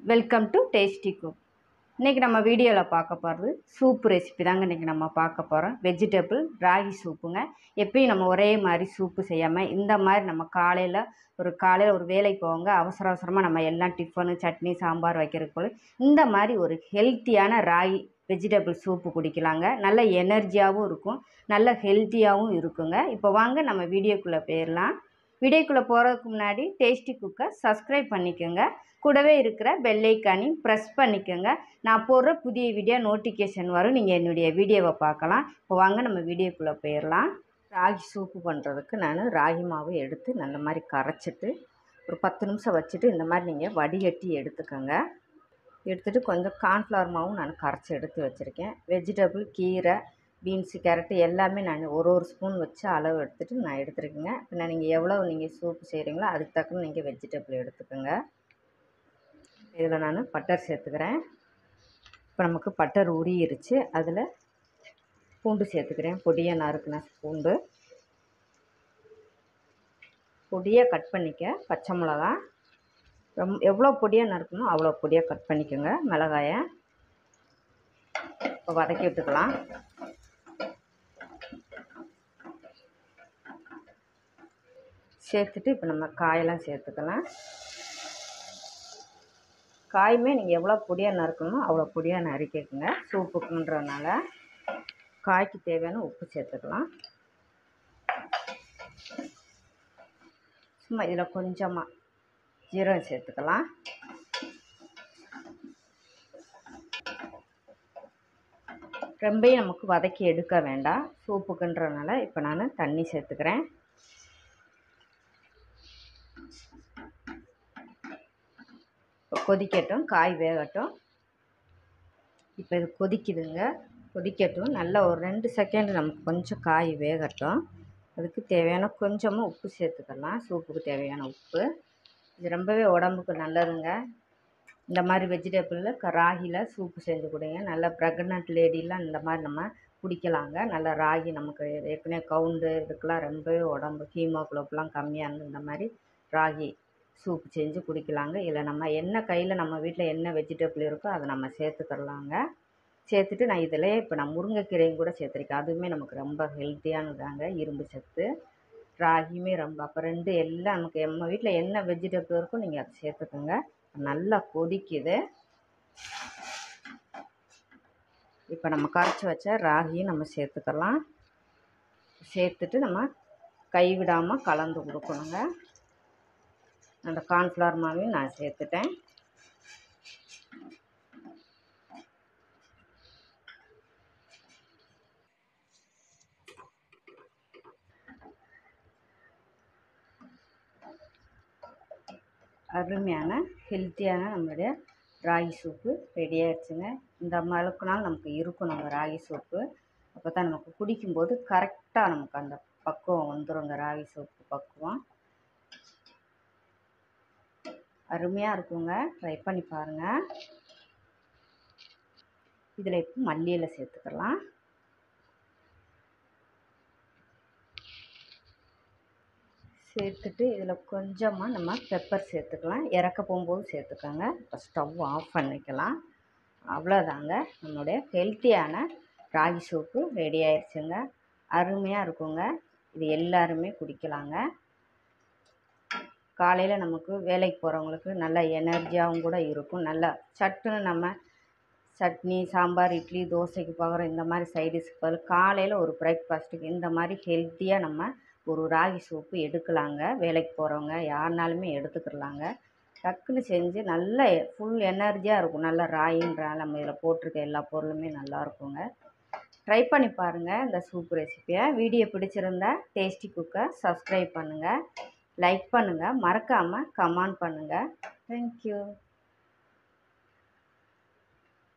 welcome to tasty cook இன்றைக்கி நம்ம வீடியோவில் பார்க்க போகிறது சூப்பு ரெசிபி தாங்க இன்றைக்கி நம்ம பார்க்க போகிறோம் வெஜிடபிள் ராகி சூப்புங்க எப்பயும் நம்ம ஒரே மாதிரி சூப்பு செய்யாமல் இந்த மாதிரி நம்ம காலையில் ஒரு காலையில் ஒரு வேலைக்கு போவாங்க அவசர அவசரமாக நம்ம எல்லாம் டிஃபனு சட்னி சாம்பார் வைக்கிறதுக்கு போல இந்த மாதிரி ஒரு ஹெல்த்தியான ராகி வெஜிடபிள் சூப்பு குடிக்கலாங்க நல்ல எனர்ஜியாகவும் இருக்கும் நல்ல ஹெல்த்தியாகவும் இருக்குங்க இப்போ வாங்க நம்ம வீடியோக்குள்ளே போயிடலாம் வீடியோக்குள்ளே போகிறதுக்கு முன்னாடி டேஸ்டி குக்கை சப்ஸ்கிரைப் பண்ணிக்கோங்க கூடவே இருக்கிற பெல்லைக்கானையும் ப்ரெஸ் பண்ணிக்கோங்க நான் போடுற புதிய வீடியோ நோட்டிஃபிகேஷன் வரும் நீங்கள் என்னுடைய வீடியோவை பார்க்கலாம் இப்போ வாங்க நம்ம வீடியோக்குள்ளே போயிடலாம் ராகி சூப்பு பண்ணுறதுக்கு நான் ராகி மாவு எடுத்து நல்ல மாதிரி கரைச்சிட்டு ஒரு பத்து நிமிஷம் வச்சுட்டு இந்த மாதிரி நீங்கள் வடிகட்டி எடுத்துக்கோங்க எடுத்துகிட்டு கொஞ்சம் கார்ன்ஃப்ளவர் மாவும் நான் கரைச்சி எடுத்து வச்சுருக்கேன் வெஜிடபிள் கீரை பீன்ஸு கேரட்டு எல்லாமே நான் ஒரு ஒரு ஸ்பூன் வச்சு அளவு எடுத்துகிட்டு நான் எடுத்துருக்கேங்க பின்ன நீங்கள் எவ்வளோ நீங்கள் சூப்பு செய்கிறீங்களோ அதுக்கு தக்கன நீங்கள் வெஜிடபிள் எடுத்துக்கோங்க இதில் நான் பட்டர் சேர்த்துக்கிறேன் இப்போ நமக்கு பட்டர் உரியிருச்சு அதில் பூண்டு சேர்த்துக்கிறேன் பொடியாக நறுக்குன பூண்டு பொடியாக கட் பண்ணிக்க பச்சை மிளகா ரொம்ப எவ்வளோ பொடியாக நறுக்கணும் அவ்வளோ பொடியாக கட் பண்ணிக்கோங்க மிளகாயை இப்போ வதக்கி விட்டுக்கலாம் சேர்த்துட்டு இப்போ நம்ம காயெல்லாம் சேர்த்துக்கலாம் காயுமே நீங்கள் எவ்வளோ பொடியாக நறுக்கணுமோ அவ்வளோ பொடியாக நறுக்கிக்கோங்க சூப்புக்குன்றதுனால காய்க்கு தேவையான உப்பு சேர்த்துக்கலாம் சும்மா இதில் கொஞ்சமாக ஜீரகம் சேர்த்துக்கலாம் ரொம்பையும் நமக்கு வதக்கி எடுக்க வேண்டாம் சூப்புக்குன்றதுனால இப்போ நான் தண்ணி சேர்த்துக்கிறேன் இப்போ கொதிக்கட்டும் காய் வேகட்டும் இப்போ இது கொதிக்குதுங்க கொதிக்கட்டும் நல்லா ஒரு ரெண்டு செகண்ட் நமக்கு கொஞ்சம் காய் வேகட்டும் அதுக்கு தேவையான கொஞ்சமாக உப்பு சேர்த்துக்கலாம் சூப்புக்கு தேவையான உப்பு இது ரொம்பவே உடம்புக்கு நல்லதுங்க இந்த மாதிரி வெஜிடபிளில் க ராகியில் சூப்பு செஞ்சு கொடுங்க நல்லா ப்ரெக்னென்ட் லேடிலாம் இந்த மாதிரி நம்ம குடிக்கலாங்க நல்லா ராகி நமக்கு ஏற்கனவே கவுண்டு இதுக்கெலாம் ரொம்பவே உடம்பு ஹீமோகுளோப்லாம் கம்மியாக இருந்து இந்த மாதிரி ராகி சூப் செஞ்சு குடிக்கலாங்க இல்லை நம்ம என்ன கையில் நம்ம வீட்டில் என்ன வெஜிடபிள் இருக்கோ அதை நம்ம சேர்த்துக்கிறலாங்க சேர்த்துட்டு நான் இதில் இப்போ நான் முருங்கைக்கீரையும் கூட சேர்த்துருக்கேன் அதுவுமே நமக்கு ரொம்ப ஹெல்த்தியானதாங்க இரும்பு சத்து ராகியுமே ரொம்ப அப்போ ரெண்டு எல்லாம் நமக்கு நம்ம வீட்டில் என்ன வெஜிடபிள் இருக்கோ நீங்கள் அதை சேர்த்துக்கோங்க நல்லா கொதிக்குது இப்போ நம்ம கரைச்சி வச்ச ராகியும் நம்ம சேர்த்துக்கலாம் சேர்த்துட்டு நம்ம கைவிடாமல் கலந்து கொடுக்கணுங்க அந்த கார்ன்ஃப்ளவர் மாவையும் நான் சேர்த்துட்டேன் அருமையான ஹெல்த்தியான நம்மளுடைய ராகி சூப்பு ரெடி ஆயிடுச்சுங்க இந்த அளவுக்குனாலும் நமக்கு இருக்கும் நம்ம ராகி சூப்பு அப்போ தான் நமக்கு குடிக்கும்போது கரெக்டாக நமக்கு அந்த பக்குவம் வந்துடுங்க ராகி சூப்பு பக்குவம் அருமையாக இருக்குங்க ட்ரை பண்ணி பாருங்கள் இதில் இப்போ மல்லியில் சேர்த்துக்கலாம் சேர்த்துட்டு இதில் கொஞ்சமாக நம்ம பெப்பர் சேர்த்துக்கலாம் இறக்க போகும்போது சேர்த்துக்கோங்க இப்போ ஸ்டவ் ஆஃப் பண்ணிக்கலாம் அவ்வளோதாங்க நம்மளுடைய ஹெல்த்தியான ராகி சூப்பு ரெடி ஆயிடுச்சுங்க அருமையாக இருக்குங்க இது எல்லாருமே குடிக்கலாங்க காலையில் நமக்கு வேலைக்கு போகிறவங்களுக்கு நல்ல எனர்ஜியாகவும் கூட இருக்கும் நல்லா சட்டுன்னு நம்ம சட்னி சாம்பார் இட்லி தோசைக்கு பார்க்குறோம் இந்த மாதிரி சைடிஷ்க்கு பதில் காலையில் ஒரு பிரேக்ஃபாஸ்ட்டுக்கு இந்த மாதிரி ஹெல்த்தியாக நம்ம ஒரு ராகி சூப்பு எடுக்கலாங்க வேலைக்கு போகிறவங்க யாருனாலுமே எடுத்துக்கிடலாங்க டக்குன்னு செஞ்சு நல்ல ஃபுல் எனர்ஜியாக இருக்கும் நல்ல ராயின்றால நம்ம இதில் போட்டிருக்க எல்லா பொருளுமே நல்லா இருக்குங்க ட்ரை பண்ணி பாருங்கள் இந்த சூப் ரெசிப்பியை வீடியோ பிடிச்சிருந்தா டேஸ்டி குக்கை சப்ஸ்கிரைப் பண்ணுங்கள் லைக் பண்ணுங்கள் மறக்காமல் கமெண்ட் பண்ணுங்கள் தேங்க்யூ